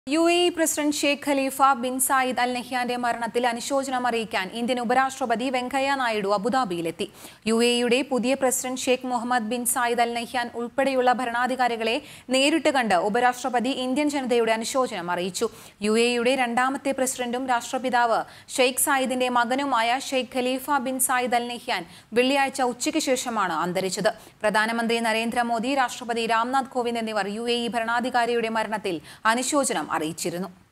U A E president Sheikh Khalifa bin Zayed Al നഹ്യാന്റെ മരണത്തിൽ അനുശോചനം അറിയിക്കാൻ ഇന്ത്യൻ ഉപരാഷ്ട്രപതി വെങ്കയ്യ നായിഡു അബുദാബിയിലെത്തി യു എ ഇയുടെ പുതിയ president Sheikh Mohammed bin Zayed Al Nahyan ഉൾപ്പെടെയുള്ള ഭരണാധികാരികളെ നേരിട്ട് കണ്ട് ഉപരാഷ്ട്രപതി ഇന്ത്യൻ ജനതയുടെ അനുശോചനം അറിയിച്ചു യു എ ഇയുടെ രണ്ടാമത്തെ പ്രസിഡന്റും രാഷ്ട്രപിതാവ് ഷെയ്ഖ് സായിദിന്റെ മകനുമായ Sheikh Khalifa bin Zayed Al Nahyan വെള്ളിയാഴ്ച ഉച്ചയ്ക്ക് ശേഷമാണ് അന്തരിച്ചത് പ്രധാനമന്ത്രി നരേന്ദ്രമോദി രാഷ്ട്രപതി രാംനാഥ് കോവിന്ദ് എന്നിവർ യു എ ഇ ഭരണാധികാരിയുടെ മരണത്തിൽ അനുശോചനം അറിയിച്ചിരുന്നു